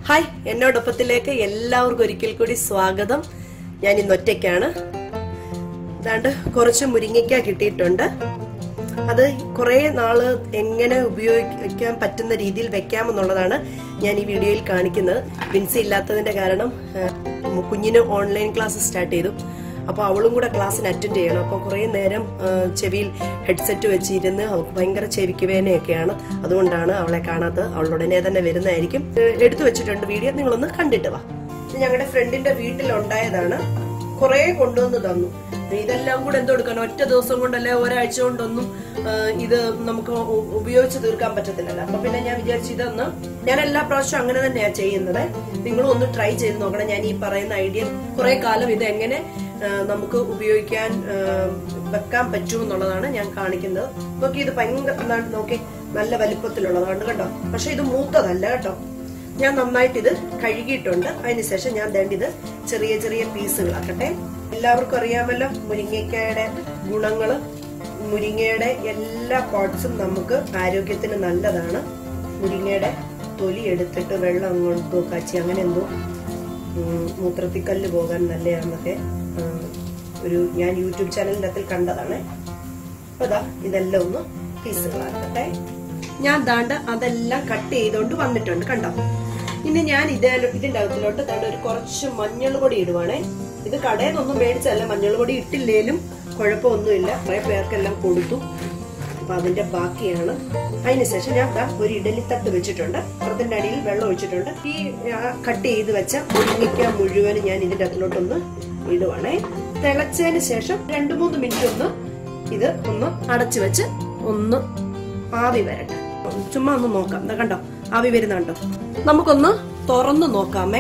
hi എന്നോടൊപ്പത്തിലേക്ക് എല്ലാവർക്കും ഒരിക്കൽ കൂടി സ്വാഗതം ഞാൻ ഇന്ന് ഒറ്റയ്ക്കാണ് അതാണ്ട് കുറച്ച് മുരിങ്ങയ്ക്ക കിട്ടിയിട്ടുണ്ട് അത് കുറേ നാള് എങ്ങനെ ഉപയോഗിക്കാൻ പറ്റുന്ന രീതിയിൽ വെക്കാമെന്നുള്ളതാണ് ഞാൻ ഈ വീഡിയോയിൽ കാണിക്കുന്നത് വിൻസി ഇല്ലാത്തതിന്റെ കാരണം ആ, കുഞ്ഞിന് ഓൺലൈൻ ക്ലാസ് സ്റ്റാർട്ട് ചെയ്തു അപ്പോൾ അവളും കൂടെ ക്ലാസ്സിന് അറ്റൻഡ് ചെയ്യണം അപ്പോൾ കുറേ നേരം ആ, ചെവിയിൽ ഹെഡ്സെറ്റ് വെച്ചിരുന്ന് അവൾക്ക് ഭയങ്കര ചെവിക്ക് വേനയൊക്കെയാണ് അതുകൊണ്ടാണ് അവളെ കാണാത്തത് അവൾ ഉടനെ തന്നെ വരുന്നതായിരിക്കും ഏ, എടുത്തു വെച്ചിട്ടുണ്ട് വീഡിയോ നിങ്ങളൊന്ന് കണ്ടിട്ട് വാ ഇത് ഞങ്ങളുടെ ഫ്രണ്ടിന്റെ വീട്ടിലുണ്ടായതാണ് കുറെ കൊണ്ടുവന്ന് തന്നു ഇതെല്ലാം കൂടെ എന്തോ എടുക്കാൻ ഒറ്റ ദിവസം കൊണ്ടല്ലേ ഒരാഴ്ച കൊണ്ടൊന്നും ആ, ഇത് നമുക്ക് ഉ- ഉപയോഗിച്ച് തീർക്കാൻ പറ്റത്തില്ലല്ലോ അപ്പൊ പിന്നെ ഞാൻ വിചാരിച്ചു ഇതൊന്ന് ഞാൻ എല്ലാ പ്രാവശ്യവും അങ്ങനെ തന്നെയാ ചെയ്യുന്നത് നിങ്ങളും ഒന്ന് ട്രൈ ചെയ്ത് നോക്കണം ഞാൻ ഈ പറയുന്ന ഐഡിയ കുറെ കാലം ഇത് എങ്ങനെ ആ, നമുക്ക് ഉപയോഗിക്കാൻ ആ, വെക്കാൻ പറ്റും എന്നുള്ളതാണ് ഞാൻ കാണിക്കുന്നത് നോക്കി ഇത് ഭയങ്കര എന്താണ് നോക്കി നല്ല വലിപ്പത്തിലുള്ളതാണ് കേട്ടോ പക്ഷെ ഇത് മൂത്തതല്ല കേട്ടോ ഞാൻ നന്നായിട്ട് ഇത് കഴുകിയിട്ടുണ്ട് അതിനുശേഷം ഞാൻ വേണ്ട ഇത് ചെറിയ ചെറിയ പീസുകളാക്കട്ടെ എല്ലാവർക്കും അറിയാമല്ലോ മുരിങ്ങയ്ക്കയുടെ ഗുണങ്ങള് മുരിങ്ങയുടെ എല്ലാ പാർട്സും നമുക്ക് ആരോഗ്യത്തിന് നല്ലതാണ് മുരിങ്ങയുടെ തൊലി എടുത്തിട്ട് വെള്ളം അങ്ങോട്ട് കാച്ചി അങ്ങനെ എന്തോ ഉം, മൂത്രത്തിക്കല്ല് പോകാൻ നല്ലതാണെന്നൊക്കെ ആ, ഒരു ഞാൻ യൂട്യൂബ് ചാനലിന്റെ അകത്തിൽ കണ്ടതാണ് അപ്പൊ ദാ ഇതെല്ലാം ഒന്ന് പീസുകളാക്കട്ടെ ഞാൻ ദാണ്ട് അതെല്ലാം കട്ട് ചെയ്തോണ്ട് വന്നിട്ടുണ്ട് കണ്ടോ ഇനി ഞാൻ ഇതേ ഇതിന്റെ അകത്തിലോട്ട് ദാണ്ട് ഒരു കുറച്ച് മഞ്ഞൾ പൊടി ഇടുവാണേ ഇത് കടയിൽ നിന്നൊന്നും മേടിച്ചല്ല മഞ്ഞൾ പൊടി ഇട്ടില്ലേലും കുഴപ്പമൊന്നുമില്ല കുറെ പേർക്കെല്ലാം കൊടുത്തു അപ്പൊ അതിന്റെ ബാക്കിയാണ് അതിനുശേഷം ഞാൻ ദാ ഒരു ഇഡലിത്തട്ട് വെച്ചിട്ടുണ്ട് പുറത്തിന്റെ അടിയിൽ വെള്ളം ഒഴിച്ചിട്ടുണ്ട് ഈ കട്ട് ചെയ്ത് വെച്ച മുരിങ്ങിക്ക മുഴുവൻ ഞാൻ ഇതിന്റെ അകത്തിലോട്ടൊന്ന് ഇടുവാണേ തിളച്ചതിന് ശേഷം രണ്ടു മൂന്ന് മിനിറ്റ് ഒന്ന് ഇത് ഒന്ന് അടച്ചു വെച്ച് ഒന്ന് ആവി വരട്ടെ ചുമ്മാ ഒന്ന് നോക്കാം ദാ കണ്ടോ ആവി വരുന്നുണ്ടോ നമുക്കൊന്ന് തുറന്നു നോക്കാമേ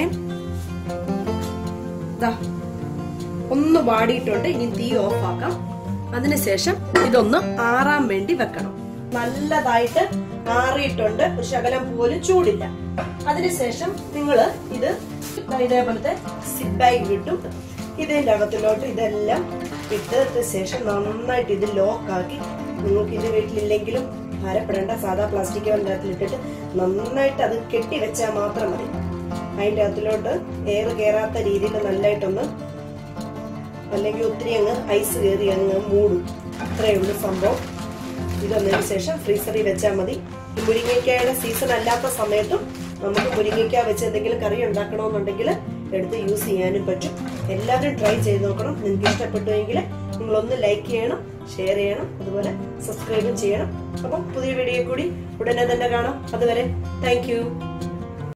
ദാ ഒന്ന് വാടിയിട്ടുണ്ട് ഇനി തീ ഓഫ് ആക്കാം അതിനുശേഷം ഇതൊന്ന് ആറാൻ വേണ്ടി വെക്കണം നല്ലതായിട്ട് ആറിയിട്ടുണ്ട് ഒരു ശകലം പോലും ചൂടില്ല അതിനുശേഷം നിങ്ങൾ ഇത് ദാ ഇതേപോലത്തെ സിപ്പ് ബാഗ് കിട്ടും ഇതിന്റെ അകത്തിലോട്ട് ഇതെല്ലാം ഇട്ടതിന് ശേഷം നന്നായിട്ട് ഇത് ലോക്കാക്കി നിങ്ങൾക്ക് ഇത് വീട്ടിലില്ലെങ്കിലും ഭാരപ്പെടേണ്ട സാധാ പ്ലാസ്റ്റിക് ഇട്ടിട്ട് നന്നായിട്ട് അത് കെട്ടി വെച്ചാൽ മാത്രം മതി അതിന്റെ അകത്തിലോട്ട് എയർ കയറാത്ത രീതിയിൽ നല്ലതായിട്ടൊന്ന് അല്ലെങ്കിൽ ഒത്തിരി അങ്ങ് ഐസ് കയറി അങ്ങ് മൂടും അത്രയേ ഉള്ളൂ സംഭവം ഇതൊന്നതിന് ശേഷം ഫ്രീസറിൽ വെച്ചാൽ മതി ഈ മുരിങ്ങയ്ക്കയുടെ സീസൺ അല്ലാത്ത സമയത്തും നമുക്ക് മുരിങ്ങയ്ക്ക വെച്ച് എന്തെങ്കിലും കറി ഉണ്ടാക്കണമെന്നുണ്ടെങ്കിൽ എടുത്ത് യൂസ് ചെയ്യാനും പറ്റും എല്ലാവരും ട്രൈ ചെയ്ത് നോക്കണം നിങ്ങൾക്ക് ഇഷ്ടപ്പെട്ടുവെങ്കിൽ നിങ്ങളൊന്ന് ലൈക്ക് ചെയ്യണം ഷെയർ ചെയ്യണം അതുപോലെ സബ്സ്ക്രൈബും ചെയ്യണം അപ്പം പുതിയ വീഡിയോ കൂടി ഉടനെ തന്നെ കാണാം അതുവരെ താങ്ക്